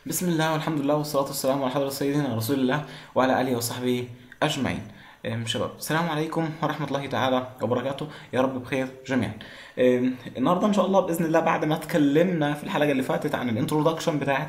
بسم الله والحمد لله والصلاة والسلام على حضرة سيدنا رسول الله وعلى آله وصحبه أجمعين أم شباب السلام عليكم ورحمة الله تعالى وبركاته يا رب بخير جميعا أم، النهارده ان شاء الله باذن الله بعد ما اتكلمنا في الحلقه اللي فاتت عن الانترودكشن بتاعه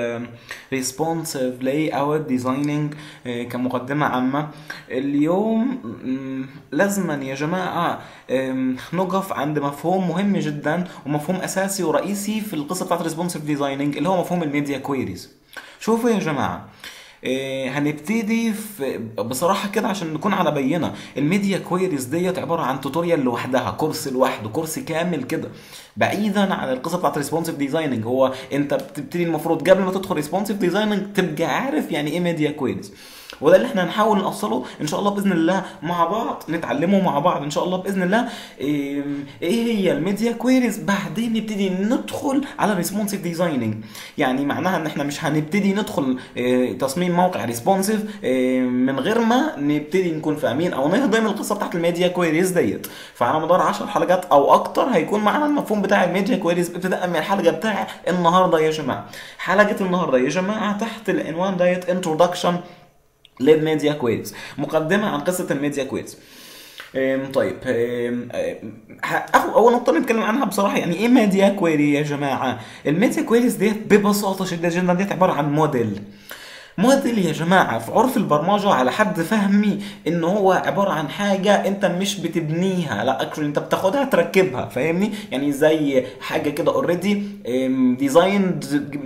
الريسبونسيف لاي اوت ديزايننج كمقدمه عامه اليوم أم، لازما يا جماعه أم، نقف عند مفهوم مهم جدا ومفهوم اساسي ورئيسي في القصه بتاعه الريسبونسيف ديزايننج اللي هو مفهوم الميديا كويريز شوفوا يا جماعه إيه، هنبتدي في بصراحة كده عشان نكون على بينة الميديا كويريز ديت عبارة عن توتوريال لوحدها كورس لوحده كورس كامل كده بعيدا عن القصة بتاعت ريسبونسيف ديزايننج هو انت بتبتدي المفروض قبل ما تدخل ريسبونسيف ديزايننج تبقى عارف يعني ايه ميديا كويريز وده اللي احنا هنحاول نوصله ان شاء الله باذن الله مع بعض نتعلمه مع بعض ان شاء الله باذن الله ايه إيه هي الميديا كويريز بعدين نبتدي ندخل على ريسبونسيف ديزايننج يعني معناها ان احنا مش هنبتدي ندخل إيه تصميم موقع ريسبونسيف إيه من غير ما نبتدي نكون فاهمين او نهضم القصه بتاعت الميديا كويريز ديت فعلى مدار 10 حلقات او اكتر هيكون معانا المفهوم بتاع الميديا كويريز ابتداء من الحلقه بتاع النهارده يا جماعه حلقه النهارده يا جماعه تحت العنوان ديت انترودكشن للميديا كويريز مقدمه عن قصه الميديا كويريز أم، طيب أم، أم، ه- أخو- اول نقطه نتكلم عنها بصراحه يعني ايه ميديا كويري يا جماعه الميديا كويريز ديت ببساطه شديده جدا ديت عباره عن موديل موديل يا جماعة في عرف البرمجة على حد فهمي ان هو عبارة عن حاجة انت مش بتبنيها لا اكشولي انت بتاخدها تركبها فاهمني يعني زي حاجة كده اوريدي ديزايند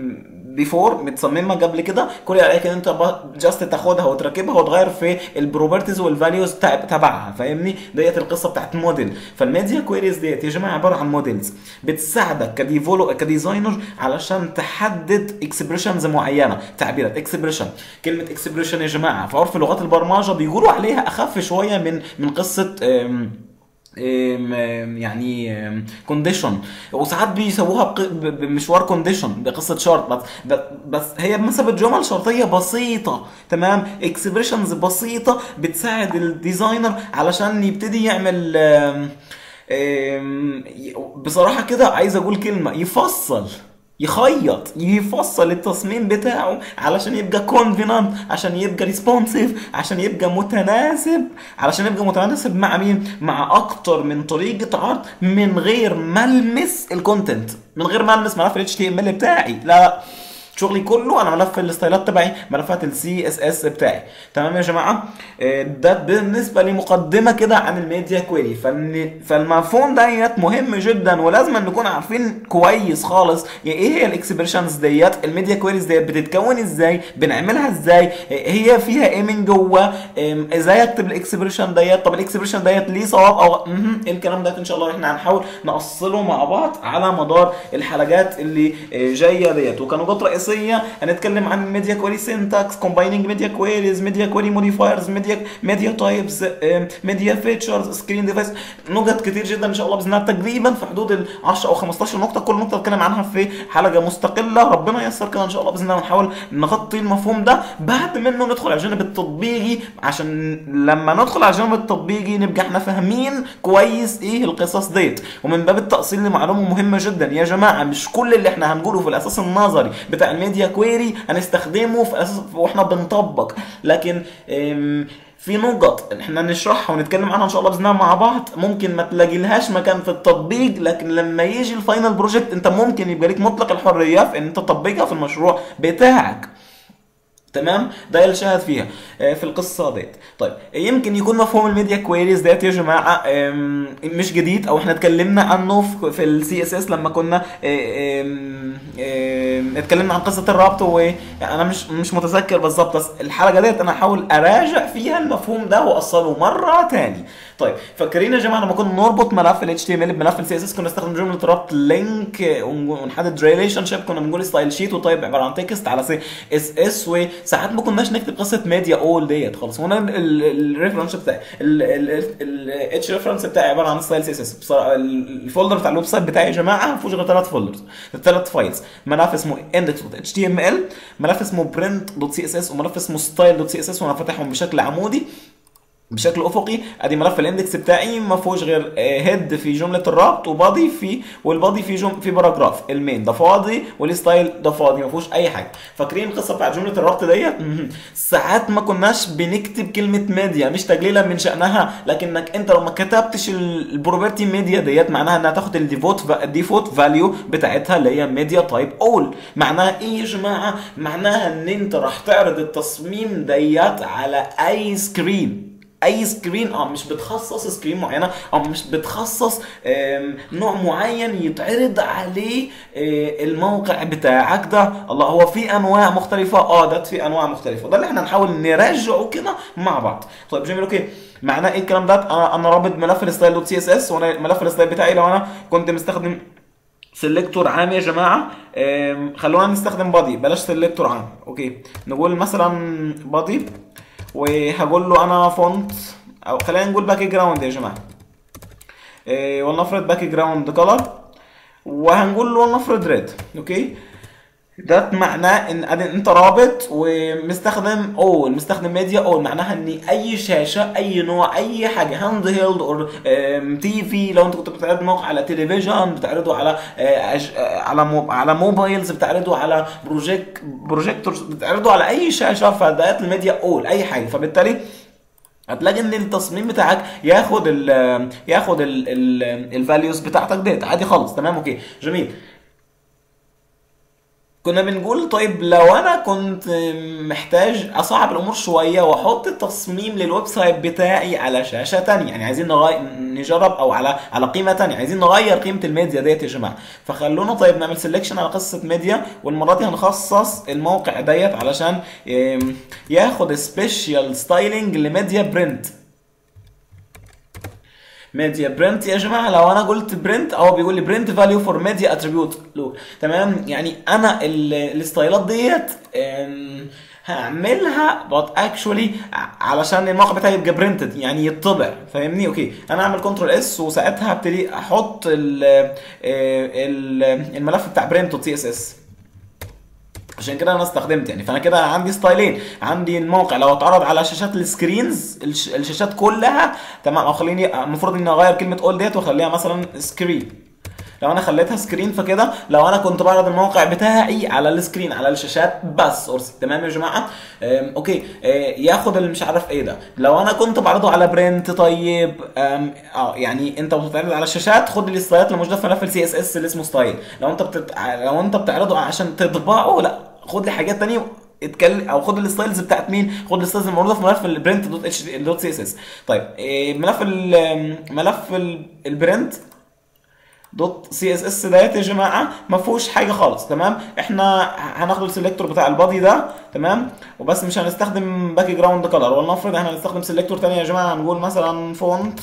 بيفور متصممه قبل كده كل اللي عليك ان انت جاست تاخدها وتركبها وتغير في البروبرتيز والفاليوز تبعها فاهمني ديت القصه بتاعت موديل فالميديا كويريز ديت يا جماعه عباره عن موديلز بتساعدك كديفولو كديزاينر علشان تحدد اكسبريشنز معينه تعبيرات اكسبريشن كلمه اكسبريشن يا جماعه في عرف لغات البرمجه بيقولوا عليها اخف شويه من من قصه أم أم، أم، يعني كونديشن وساعات بيسووها بق- ب- بمشوار كونديشن بقصه شرط بس ب- بس هي بمثابه جمل شرطيه بسيطه تمام اكسبريشنز بسيطه بتساعد الديزاينر علشان يبتدي يعمل أم، أم، ي- بصراحه كده عايز اقول كلمه يفصل يخيط يفصل التصميم بتاعه علشان يبقى كونفينانت عشان يبقى ريسبونسيف عشان يبقى متناسب علشان يبقى متناسب مع مين مع اكتر من طريقه عرض من غير ما المس الكونتنت من غير ما المس ملف ال HTML بتاعي لا لا شغلي كله انا ملف الستايلات تبعي ملفات السي اس اس بتاعي تمام يا جماعه آه، ده بالنسبه لي مقدمه كده عن الميديا كويري فالن- فالمفهوم ديت مهم جدا ولازم نكون عارفين كويس خالص يعني ايه هي الاكسبريشنز ديت الميديا كويريز ديت بتتكون ازاي بنعملها ازاي آه، هي فيها ايه من جوه آم، ازاي اكتب الاكسبريشن ديت طب الاكسبريشن ديت ليه صواب او مهم. إيه الكلام ده ان شاء الله احنا هنحاول نأصله مع بعض على مدار الحلقات اللي آه، جايه ديت وكنقاط رئيسيه هنتكلم عن الميديا كويري سينتاكس كومبايننج ميديا كويريز ميديا كويري موديفايرز ميديا ميديا تايبس ميديا فيتشرز سكرين ديفايس نقط كتير جدا ان شاء الله باذن الله تقريبا في حدود ال 10 او 15 نقطه كل نقطه اتكلم عنها في حلقه مستقله ربنا ييسر كده ان شاء الله باذن الله ونحاول نغطي المفهوم ده بعد منه ندخل على الجانب التطبيقي عشان لما ندخل على الجانب التطبيقي نبقى احنا فاهمين كويس ايه القصص ديت ومن باب التأصيل لمعلومه مهمه جدا يا جماعه مش كل اللي احنا هنقوله في الاساس النظري بتاع الميديا كويري هنستخدمه في اساس واحنا بنطبق لكن ام، في نقط احنا نشرحها ونتكلم عنها ان شاء الله باذن الله مع بعض ممكن ما تلاقي لهاش مكان في التطبيق لكن لما يجي الفاينل بروجكت انت ممكن يبقى ليك مطلق الحريه في ان انت تطبقها في المشروع بتاعك تمام ده اللي شاهد فيها آه، في القصه ديت طيب يمكن يكون مفهوم الميديا كويريز ديت يا جماعه آم، مش جديد او احنا اتكلمنا عنه في- في السي اس اس لما كنا آه، آم، آم، اتكلمنا عن قصه الربط وانا مش مش متذكر بالظبط بس الحلقه ديت انا هحاول اراجع فيها المفهوم ده واوصله مره تاني طيب فاكرين يا جماعه لما كنا نربط ملف ال HTML بملف ال CSS كنا نستخدم جمله ربط لينك ونحدد ريليشن شيب كنا بنقول ستايل شيت وطيب عباره عن تكست على سي اس اس وساعات ما كناش نكتب قصه ميديا اول ديت خالص وانا الريفرنس بتاعي الاتش ريفرنس بتاعي عباره عن ستايل سي اس اس بصراحه ال- الفولدر بتاع الويب سايت بتاعي يا جماعه ما فيهوش غير ثلاث فولدرز ثلاث فايلز ملف اسمه index.html ملف اسمه print.css وملف اسمه style.css وانا فاتحهم بشكل عمودي بشكل افقي ادي ملف الاندكس بتاعي ما فيهوش غير هيد في جمله الربط وبادي في والبادي في جم في باراجراف المين ده فاضي والستايل ده فاضي ما فيهوش اي حاجه فاكرين القصه بتاعت جمله الربط ديت ساعات ما كناش بنكتب كلمه ميديا مش تجليلا من شانها لكنك انت لو ما كتبتش البروبرتي ميديا ديت معناها انها تاخد الديفوت الديفوت فاليو بتاعتها اللي هي ميديا تايب اول معناها ايه يا جماعه معناها ان انت راح تعرض التصميم ديت على اي سكرين اي سكرين اه مش بتخصص سكرين معينه او مش بتخصص آم، نوع معين يتعرض عليه آه، الموقع بتاعك ده الله هو في انواع مختلفه اه ده في انواع مختلفه ده اللي احنا نحاول نرجعه كده مع بعض طيب جميل اوكي معناه ايه الكلام ده انا انا رابط ملف الستايل دوت سي اس اس وانا ملف الستايل بتاعي لو انا كنت مستخدم سيلكتور عام يا جماعه آم، خلونا نستخدم بادي بلاش سيلكتور عام اوكي نقول مثلا بادي وهقول له انا فونت او خلينا نقول باك جراوند يا جماعه إيه ولنفرض باك جراوند كلر وهنقول له ولنفرض ريد اوكي ده معناه ان أدي انت رابط ومستخدم اول مستخدم ميديا اول معناها ان اي شاشه اي نوع اي حاجه هاند هيلد اور تي في لو انت كنت بتعرض موقع على تلفزيون بتعرضه على آه، أج- آه، على مو على موبايلز بتعرضه على بروجيك بروجيكتورز بتعرضه على اي شاشه فده الميديا اول اي حاجه فبالتالي هتلاقي ان التصميم بتاعك ياخد ال ياخد الفاليوز بتاعتك ديت عادي خالص تمام اوكي جميل كنا بنقول طيب لو انا كنت محتاج اصعب الامور شويه واحط التصميم للويب سايت بتاعي على شاشه تانية يعني عايزين نغي... نجرب او على على قيمه تانية عايزين نغير قيمه الميديا ديت يا جماعه فخلونا طيب نعمل سيلكشن على قصه ميديا والمره دي هنخصص الموقع ديت علشان يم، ياخد سبيشال ستايلنج لميديا برنت ميديا برنت يا جماعه لو انا قلت برنت هو بيقول لي برنت فاليو فور ميديا اتريبيوت له تمام يعني انا ال- الستايلات ديت أم، هعملها بات اكشولي علشان الموقع بتاعي يبقى برنتد يعني يطبع فاهمني اوكي انا اعمل كنترول اس وساعتها ابتدي احط ال ال الملف بتاع برنت سي اس اس عشان كده انا استخدمت يعني فانا كده عندي ستايلين عندي الموقع لو اتعرض على شاشات السكرينز الش- الشاشات كلها تمام او خليني المفروض اني اغير كلمه اول ديت واخليها مثلا سكرين لو انا خليتها سكرين فكده لو انا كنت بعرض الموقع بتاعي على السكرين على الشاشات بس أرسل. تمام يا جماعه أم، اوكي أه، ياخد اللي مش عارف ايه ده لو انا كنت بعرضه على برنت طيب أم، اه يعني انت بتتعرض على الشاشات خد الستايلات اللي موجوده في ملف السي اس اس اللي اسمه ستايل لو انت بتت... لو انت بتعرضه عشان تطبعه لا خد لي حاجات تانية اتكلم او خد الستايلز بتاعت مين خد الستايلز الموجوده في ملف البرنت دوت اتش دوت سي اس اس طيب إيه، ملف ال- ملف ال- البرنت دوت سي اس اس ديت يا جماعه ما فيهوش حاجه خالص تمام احنا هناخد السلكتور بتاع البادي ده تمام وبس مش هنستخدم باك جراوند كلر ولنفرض احنا هنستخدم سلكتور تاني يا جماعه هنقول مثلا فونت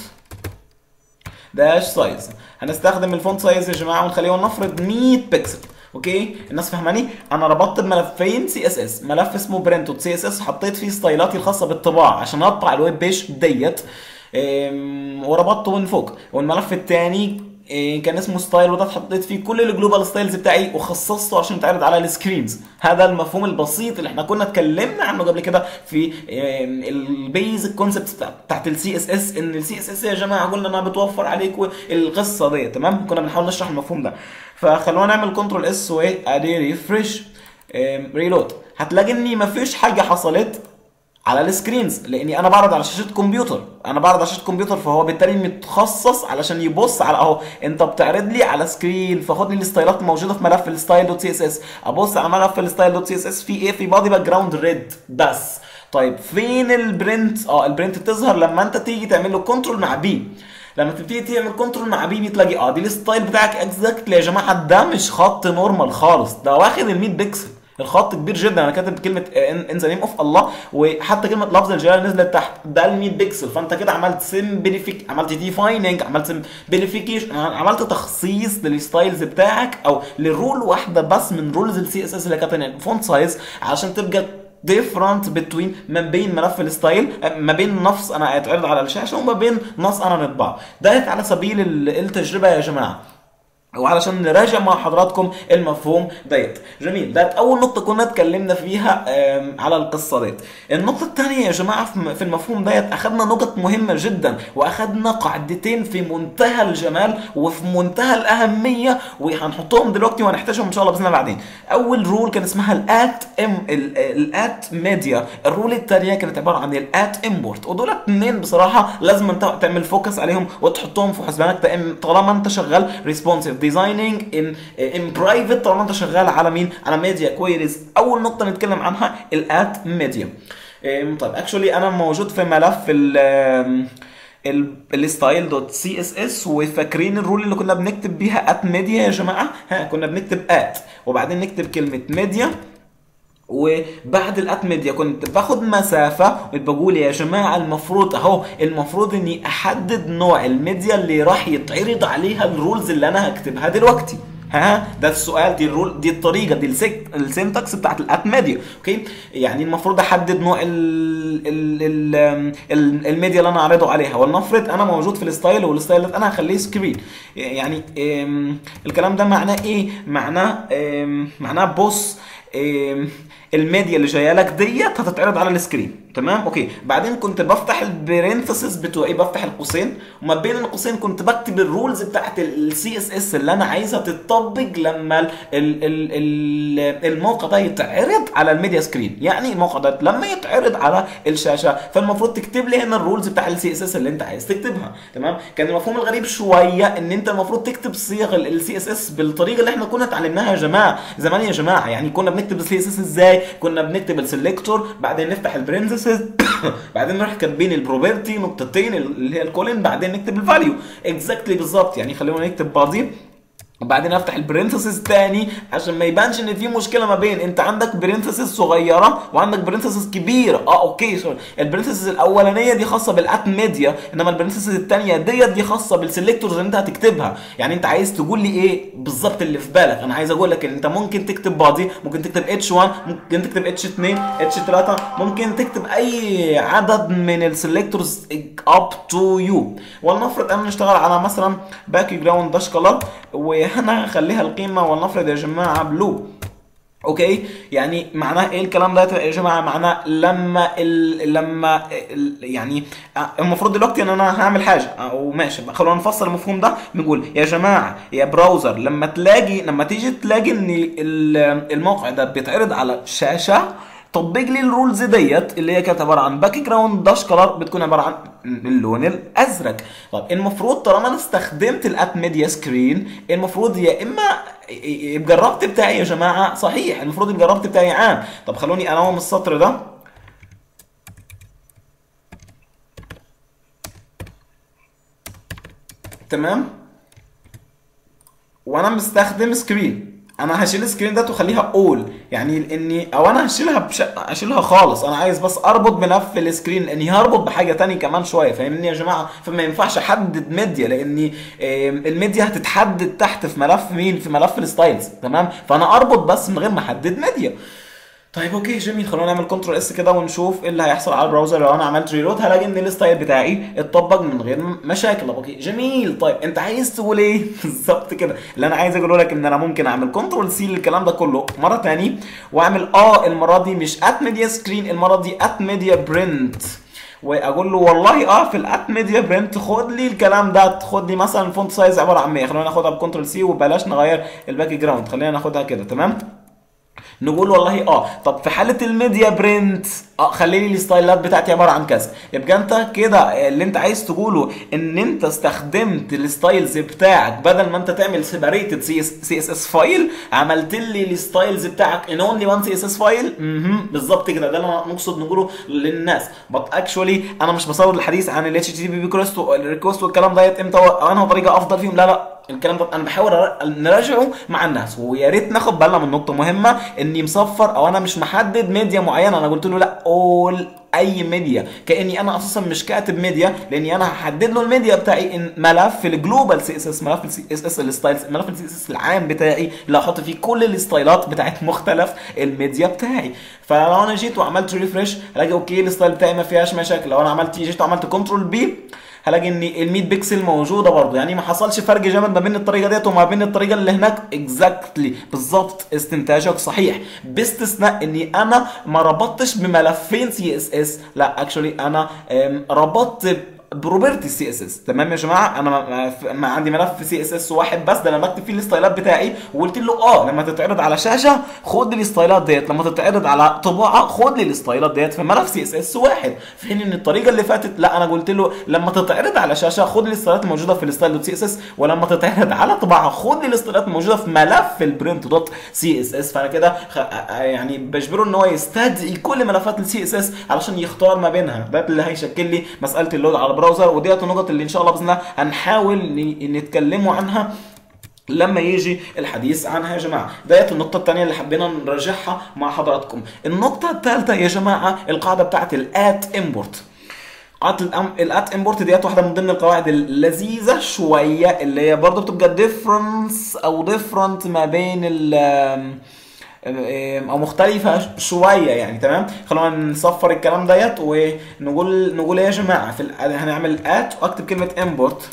داش سايز هنستخدم الفونت سايز يا جماعه ونخليه ولنفرض 100 بكسل اوكي الناس فاهماني انا ربطت بملفين سي اس اس ملف اسمه برنت سي اس اس حطيت فيه ستايلاتي الخاصه بالطباعه عشان اطبع الويب بيج ديت أم، وربطته من فوق والملف الثاني كان اسمه ستايل وده حطيت فيه كل الجلوبال ستايلز بتاعي وخصصته عشان يتعرض على السكرينز هذا المفهوم البسيط اللي احنا كنا اتكلمنا عنه قبل كده في البيزك كونسبت بتاعت السي اس اس ان السي اس اس يا جماعه قلنا انها بتوفر عليكم القصه دي تمام كنا بنحاول نشرح المفهوم ده فخلونا نعمل كنترول اس وادي ريفرش ريلود هتلاقي اني مفيش حاجه حصلت على السكرينز لاني انا بعرض على شاشه كمبيوتر انا بعرض على شاشه كمبيوتر فهو بالتالي متخصص علشان يبص على اهو انت بتعرض لي على سكرين فخد لي الستايلات الموجوده في ملف الستايل دوت سي اس اس ابص على ملف الستايل دوت سي اس اس في ايه في بادي باك جراوند ريد بس طيب فين البرنت اه البرنت بتظهر لما انت تيجي تعمل له كنترول مع بي لما تبتدي تعمل كنترول مع بي بتلاقي اه دي الستايل بتاعك اكزاكتلي يا جماعه ده مش خط نورمال خالص ده واخد ال 100 بيكسل الخط كبير جدا انا كاتب كلمه ان ذا نيم اوف الله وحتى كلمه لفظ الجلاله نزلت تحت ده ال 100 بكسل فانت كده عملت سمبليفيك عملت ديفايننج عملت سمبليفيكيشن عملت تخصيص للستايلز بتاعك او لرول واحده بس من رولز السي اس اس اللي كانت الفونت سايز عشان تبقى ديفرنت بتوين ما بين ملف الستايل ما بين نص انا هيتعرض على الشاشه وما بين نص انا نطبعه ده على سبيل ال- التجربه يا جماعه وعلشان نراجع مع حضراتكم المفهوم ديت جميل ده اول نقطه كنا اتكلمنا فيها آم، على القصه ديت النقطه الثانيه يا جماعه في في المفهوم ديت اخذنا نقط مهمه جدا واخذنا قاعدتين في منتهى الجمال وفي منتهى الاهميه وهنحطهم دلوقتي وهنحتاجهم ان شاء الله باذن الله بعدين اول رول كان اسمها الات ام الات ميديا الرول الثانيه كانت عباره عن الات امبورت ودول اتنين بصراحه لازم انت تعمل فوكس عليهم وتحطهم في حسبانك تأم- طالما انت شغال ريسبونسيف ديزايننج ان ان برايفت طالما انت شغال على مين على ميديا كويريز اول نقطه نتكلم عنها الات ميديا طيب اكشولي انا موجود في ملف ال الستايل دوت سي اس اس وفاكرين الرول اللي كنا بنكتب بيها ات ميديا يا جماعه ها كنا بنكتب ات وبعدين نكتب كلمه ميديا وبعد الات ميديا كنت باخد مسافه وبقول يا جماعه المفروض اهو المفروض اني احدد نوع الميديا اللي راح يتعرض عليها الرولز اللي انا هكتبها دلوقتي ها ده السؤال دي الرول دي الطريقه دي السك... السنتكس بتاعت الات ميديا اوكي يعني المفروض احدد نوع ال... ال... ال... ال... الميديا اللي انا اعرضه عليها ولنفرض انا موجود في الستايل والستايل ده انا هخليه سكرين يعني ام... الكلام ده معناه ايه معناه ام... معناه بص ام... الميديا اللي جايه لك ديت هتتعرض على السكرين تمام اوكي بعدين كنت بفتح البرنتسز بتوعي بفتح القوسين وما بين القوسين كنت بكتب الرولز بتاعت السي اس اس اللي انا عايزها تطبق لما ال ال ال ال الموقع ده يتعرض على الميديا سكرين يعني الموقع ده لما يتعرض على الشاشه فالمفروض تكتب لي هنا الرولز بتاع السي اس اس اللي انت عايز تكتبها تمام كان المفهوم الغريب شويه ان انت المفروض تكتب صيغ السي اس اس بالطريقه اللي احنا كنا اتعلمناها يا جماعه زمان يا جماعه يعني كنا بنكتب السي اس اس ازاي كنا بنكتب السلكتور بعدين نفتح البرنسز بعدين نروح كاتبين البروبرتي نقطتين اللي هي الكولن بعدين نكتب الفاليو اكزاكتلي بالظبط يعني خلونا نكتب بعضيه وبعدين افتح البرنسسز تاني عشان ما يبانش ان في مشكله ما بين انت عندك برنسسز صغيره وعندك برنسسز كبيره اه اوكي سوري البرنسسز الاولانيه دي خاصه بالات ميديا انما البرنسسز الثانيه ديت دي خاصه بالسلكتورز اللي انت هتكتبها يعني انت عايز تقول لي ايه بالظبط اللي في بالك انا عايز اقول لك ان انت ممكن تكتب بعضي ممكن تكتب اتش 1 ممكن تكتب اتش 2 اتش 3 ممكن تكتب اي عدد من السلكتورز اب تو يو ولنفرض انا نشتغل على مثلا باك جراوند داش كلر وهنا هخليها القيمه ولنفرض يا جماعه بلو اوكي يعني معناه ايه الكلام ده يا جماعه معناه لما ال... لما ال... يعني المفروض دلوقتي ان انا هعمل حاجه او ماشي خلونا نفسر المفهوم ده بنقول يا جماعه يا براوزر لما تلاقي لما تيجي تلاقي ان ال- الموقع ده بيتعرض على شاشه طبق لي الرولز ديت اللي هي كانت عباره عن باك جراوند داش كلر بتكون عباره عن اللون الازرق طب المفروض طالما انا استخدمت الاب ميديا سكرين المفروض يا اما يبقى الربط بتاعي يا جماعه صحيح المفروض يبقى الربط بتاعي عام طب خلوني انوم السطر ده تمام وانا مستخدم سكرين انا هشيل السكرين ده واخليها اول يعني اني او انا هشيلها بش... هشيلها خالص انا عايز بس اربط بنفس السكرين لاني هربط بحاجه تانية كمان شويه فاهمني يا جماعه فما ينفعش احدد ميديا لاني آم، الميديا هتتحدد تحت في ملف مين في ملف الستايلز تمام فانا اربط بس من غير ما احدد ميديا طيب اوكي جميل خلونا نعمل كنترول اس كده ونشوف ايه اللي هيحصل على البراوزر لو انا عملت ريلود هلاقي ان الستايل بتاعي اتطبق من غير مشاكل طب اوكي جميل طيب انت عايز تقول ايه بالظبط كده اللي انا عايز اقوله لك ان انا ممكن اعمل كنترول سي للكلام ده كله مره تاني واعمل اه المره دي مش ات ميديا سكرين المره دي ات ميديا برنت واقول له والله اه في الات ميديا برنت خد لي الكلام ده خد لي مثلا فونت سايز عباره عن 100 خلينا ناخدها بكنترول سي وبلاش نغير الباك جراوند خلينا ناخدها كده تمام نقول والله اه طب في حاله الميديا برنت اه خلي لي الستايلات بتاعتي عباره عن كذا يبقى انت كده اللي انت عايز تقوله ان انت استخدمت الستايلز بتاعك بدل ما انت تعمل سيبريتد سي اس اس فايل عملت لي الستايلز بتاعك ان اونلي وان سي اس اس فايل بالظبط كده ده اللي انا نقصد نقوله للناس بط اكشولي انا مش بصور الحديث عن ال اتش تي بي ريكوست والريكوست والكلام ديت امتى انا طريقه افضل فيهم لا لا الكلام ده انا بحاول أر- نراجعه مع الناس ويا ريت ناخد بالنا من نقطه مهمه اني مصفر او انا مش محدد ميديا معينه انا قلت له لا اول اي ميديا كاني انا اساسا مش كاتب ميديا لاني انا هحدد له الميديا بتاعي ان ملف الجلوبال سي اس اس ملف السي اس اس الستايلز ملف السي اس اس العام بتاعي اللي هحط فيه كل الستايلات بتاعت مختلف الميديا بتاعي فلو انا جيت وعملت ريفرش هلاقي اوكي الستايل بتاعي ما فيهاش مشاكل لو انا عملت جيت وعملت كنترول بي هلاقي ان ال 100 بكسل موجوده برضه يعني ما حصلش فرق جامد ما بين الطريقه ديت وما بين الطريقه اللي هناك اكزاكتلي بالظبط استنتاجك صحيح باستثناء اني انا ما ربطتش بملفين سي اس اس لا اكشولي انا أم، ربطت بروبرتي سي اس اس تمام يا جماعه انا ما, ما- ما عندي ملف سي اس اس واحد بس ده انا بكتب فيه الستايلات بتاعي وقلت له اه لما تتعرض على شاشه خد لي الستايلات ديت لما تتعرض على طباعه خد لي الستايلات ديت في ملف سي اس اس واحد في حين ان الطريقه اللي فاتت لا انا قلت له لما تتعرض على شاشه خد لي الستايلات الموجوده في الستايل دوت سي اس اس ولما تتعرض على طباعه خد لي الستايلات الموجوده في ملف البرنت دوت سي اس اس فانا كده خ... يعني بجبره ان هو يستدعي كل ملفات السي اس اس علشان يختار ما بينها ده اللي هيشكل لي مساله اللود على البراوزر وديت النقط اللي ان شاء الله باذن الله هنحاول ن- نتكلموا عنها لما يجي الحديث عنها يا جماعه ديت النقطه الثانيه اللي حبينا نرجعها مع حضراتكم النقطه الثالثه يا جماعه القاعده بتاعت الات امبورت قاعده الأم... الات امبورت ديت واحده من ضمن القواعد اللذيذه شويه اللي هي برضه بتبقى ديفرنس او ديفرنت ما بين ال او مختلفه شويه يعني تمام خلونا نصفر الكلام ديت ونقول نقول ايه يا جماعه في ال... هنعمل ات واكتب كلمه امبورت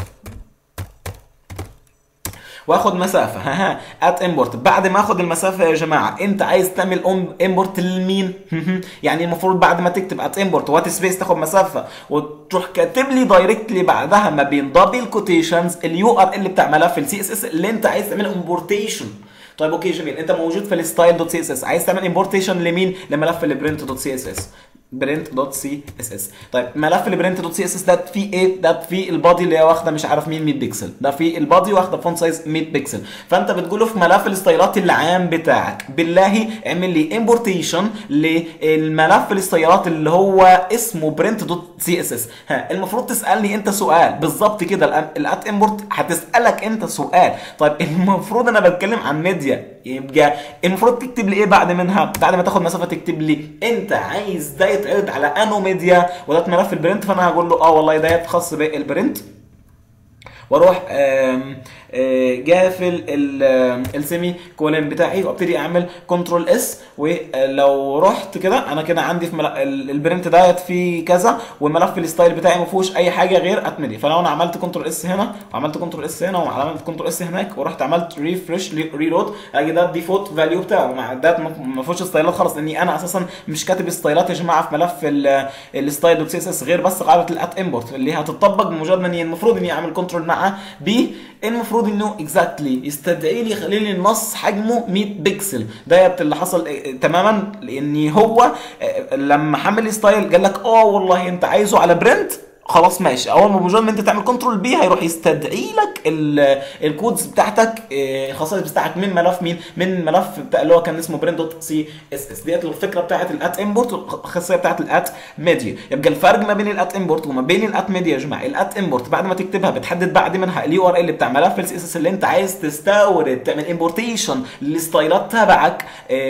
واخد مسافه ها ها ات امبورت بعد ما اخد المسافه يا جماعه انت عايز تعمل امبورت لمين يعني المفروض بعد ما تكتب ات امبورت وات سبيس تاخد مسافه وتروح كاتب لي دايركتلي بعدها ما بين دبل كوتيشنز اليو ار ال بتاع ملف السي اس اس اللي انت عايز تعمل امبورتيشن طيب اوكي جميل انت موجود في الستايل دوت سي اس اس عايز تعمل امبورتيشن لمين لملف البرنت دوت سي اس اس برنت دوت سي اس اس طيب ملف البرنت دوت سي اس اس ده فيه ايه ده فيه البادي اللي هي واخده مش عارف مين 100 بكسل ده فيه البادي واخده فونت سايز 100 بكسل فانت بتقوله في ملف الستايلات العام بتاعك بالله اعمل لي امبورتيشن للملف الستايلات اللي هو اسمه برنت دوت سي اس اس ها المفروض تسالني انت سؤال بالظبط كده الات امبورت هتسالك انت سؤال طيب المفروض انا بتكلم عن ميديا يبقى المفروض تكتب لي ايه بعد منها بعد ما تاخد مسافه تكتب لي انت عايز ده يتعرض على انو ميديا وده ملف البرنت فانا هقول له اه والله ده خاص بالبرنت واروح آم آه جافل السيمي كولن بتاعي وابتدي اعمل كنترول اس ولو رحت كده انا كده عندي في البرنت ديت فيه كذا والملف الستايل بتاعي ما فيهوش اي حاجه غير اتمدي فلو انا عملت كنترول اس هنا وعملت كنترول اس هنا وعملت كنترول اس هناك ورحت عملت ريفرش ريلود اجي ده الديفولت فاليو بتاعه مع ده ما فيهوش ستايلات خالص لاني انا اساسا مش كاتب ستايلات يا جماعه في ملف الستايل دوت سي اس اس غير بس قاعده الات امبورت اللي هتطبق بمجرد ما المفروض اني اعمل كنترول مع بي المفروض انه اكزاكتلي يستدعي لي يخلي لي النص حجمه 100 بكسل ده اللي حصل تماما لان هو لما حمل ستايل قال لك اه والله انت عايزه على برنت خلاص ماشي اول ما بمجرد ما انت تعمل كنترول بي هيروح يستدعي لك الكودز بتاعتك الخصائص بتاعك من ملف مين من ملف بتاع اللي هو كان اسمه برين دوت سي اس اس ديت الفكره بتاعت الات امبورت والخاصيه بتاعت الات ميديا يبقى الفرق ما بين الات امبورت وما بين الات ميديا يا جماعه الات امبورت بعد ما تكتبها بتحدد بعد منها اليو ار ال بتاع ملف السي اس اس اللي انت عايز تستورد تعمل امبورتيشن للستايلات تبعك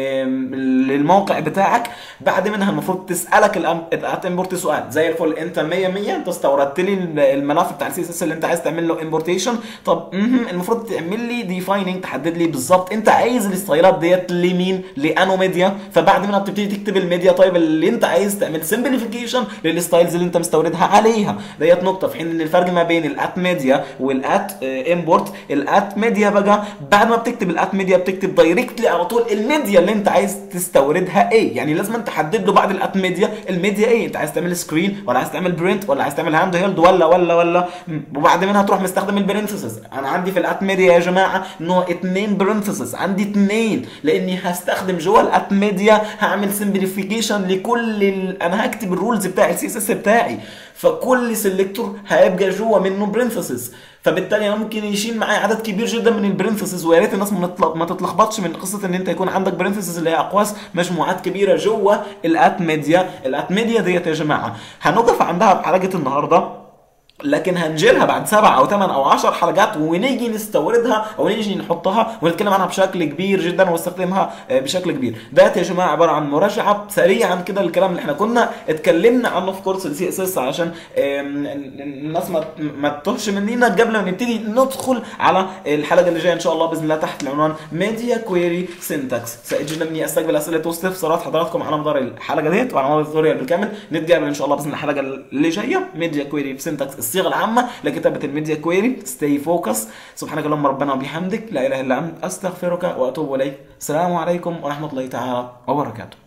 للموقع بتاعك بعد منها المفروض تسالك الات امبورت سؤال زي الفل انت 100 100 انت استوردت لي الملف بتاع السي اس اس اللي انت عايز تعمل له امبورتيشن طب المفروض تعمل لي ديفايننج تحدد لي بالظبط انت عايز الستايلات ديت لمين لانو ميديا فبعد منها بتبتدي تكتب الميديا طيب اللي انت عايز تعمل سمبليفيكيشن للستايلز اللي انت مستوردها عليها ديت نقطه في حين ان الفرق ما بين الات ميديا والات امبورت الات ميديا بقى بعد ما بتكتب الات ميديا بتكتب دايركتلي على طول الميديا اللي انت عايز تستوردها ايه يعني لازم تحدد له بعد الات ميديا الميديا ايه انت عايز تعمل سكرين ولا عايز تعمل برنت ولا عايز تعمل هاند هيلد ولا ولا ولا وبعد منها تروح مستخدم البرنسسز انا عندي في الات ميديا يا جماعه انه اثنين برنسسز عندي اثنين لاني هستخدم جوه الات ميديا هعمل سمبليفيكيشن لكل ال... انا هكتب الرولز بتاع السي اس اس بتاعي فكل سيلكتور هيبقى جوه منه برنسسز فبالتالي انا ممكن يشيل معايا عدد كبير جدا من البرنسسز ويا ريت الناس ما تتلخبطش من قصه ان انت يكون عندك برنسسز اللي هي اقواس مجموعات كبيره جوه الات ميديا الات ميديا ديت يا جماعه هنقف عندها بحلقه النهارده لكن هنجيلها بعد سبع او ثمان او عشر حلقات ونيجي نستوردها او نيجي نحطها ونتكلم عنها بشكل كبير جدا ونستخدمها بشكل كبير ده يا جماعه عباره عن مراجعه سريعا كده الكلام اللي احنا كنا اتكلمنا عنه في كورس السي اس اس عشان الناس ما ما تتوهش مننا قبل ما نبتدي ندخل على الحلقه اللي جايه ان شاء الله باذن الله تحت العنوان ميديا كويري سينتاكس سيجد مني استقبل اسئله واستفسارات حضراتكم على مدار الحلقه ديت وعلى مدار التوتوريال بالكامل نتقابل ان شاء الله باذن الله الحلقه اللي جايه ميديا كويري سينتاكس الصيغه العامه لكتابه الميديا كويري ستي فوكس سبحانك اللهم ربنا وبحمدك لا اله الا انت استغفرك واتوب اليك السلام عليكم ورحمه الله تعالى وبركاته